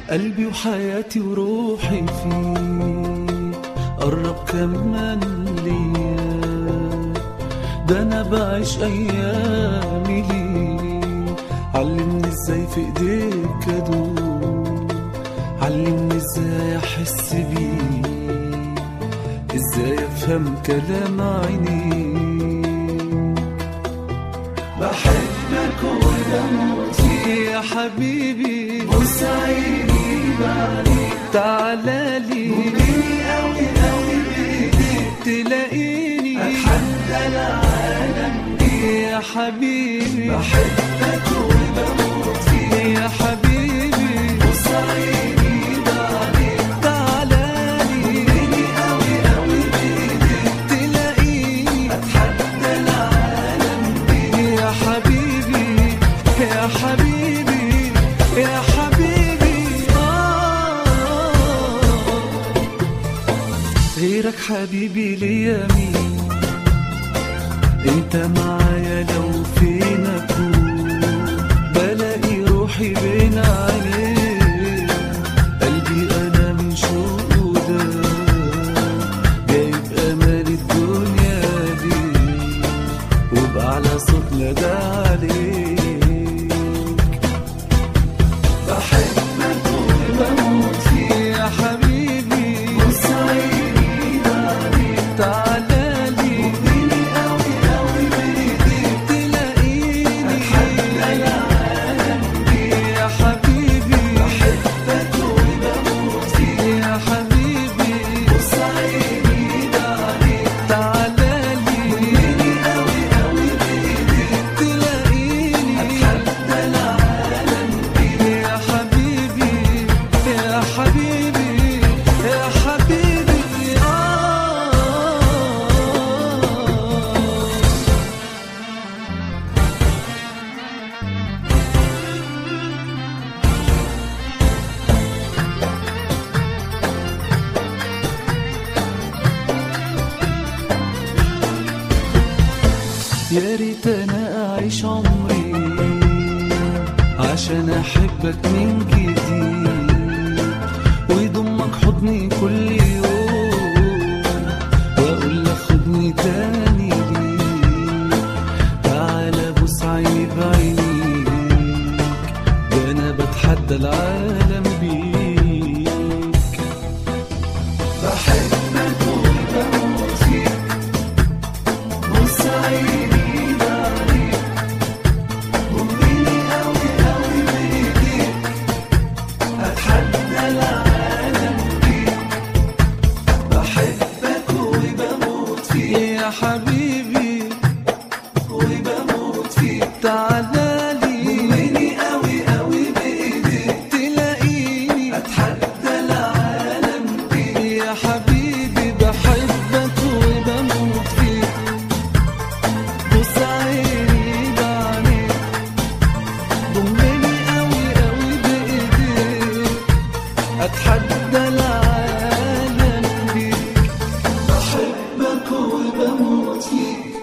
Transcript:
قلبي وحياتي وروحي فيك قرب كمان ليا ده انا بعيش ايامي ليك علمني ازاي في ايديك ادوم علمني ازاي احس بيك ازاي افهم كلام عينيك بحبك وبموت فيك يا حبيبي بص عيني بعديك تعالى لي ومني قوي قوي بايديك تلاقيني اتحدى العالم يا حبيبي بحبك وبموت فيك يا حبيبي بص عيني بعديك تعالى لي ومني قوي قوي بايديك تلاقيني اتحدى العالم يا حبيبي يا حبيبي يا حبيبي آه غيرك حبيبي ليا مين انت معايا لو فين اكون بلاقي روحي بين عينيك قلبي انا من شوق ده جايب امال الدنيا دي وبأعلى صوت ندى عليك بحبك وبموت فيك يا حبيبي بص عيني بعديك تعالى لي ومني قوي قوي بايديك تلاقيني اتحدى العالم يا حبيبي بحبك وبموت فيك يا حبيبي بص عيني بعديك تعالى لي ومني قوي قوي بايديك تلاقيني اتحدى العالم يا حبيبي يا حبيبي يا حبيبي آه يا ريت انا اعيش عمري عشان احبك من جديد ويضمك حضني كل يوم واقول لك خدني تاني ليك تعالى بص عيني بعينيك ده انا بتحدى العالم بيك بحبك وبموت فيك بص عيني بعديك ومني قوي قوي بايديك اتحدى العالم بيك بحبك وبموت فيك يا حبيبي وبموت فيك تعالى لي ومني قوي قوي بايديك تلاقيني اتحدى العالم بيك يا حبيبي بحبك وبموت فيك بص عيني بعينيك ضمني قوي قوي بايديك اتحدى العالم بيك بحبك وبموت فيك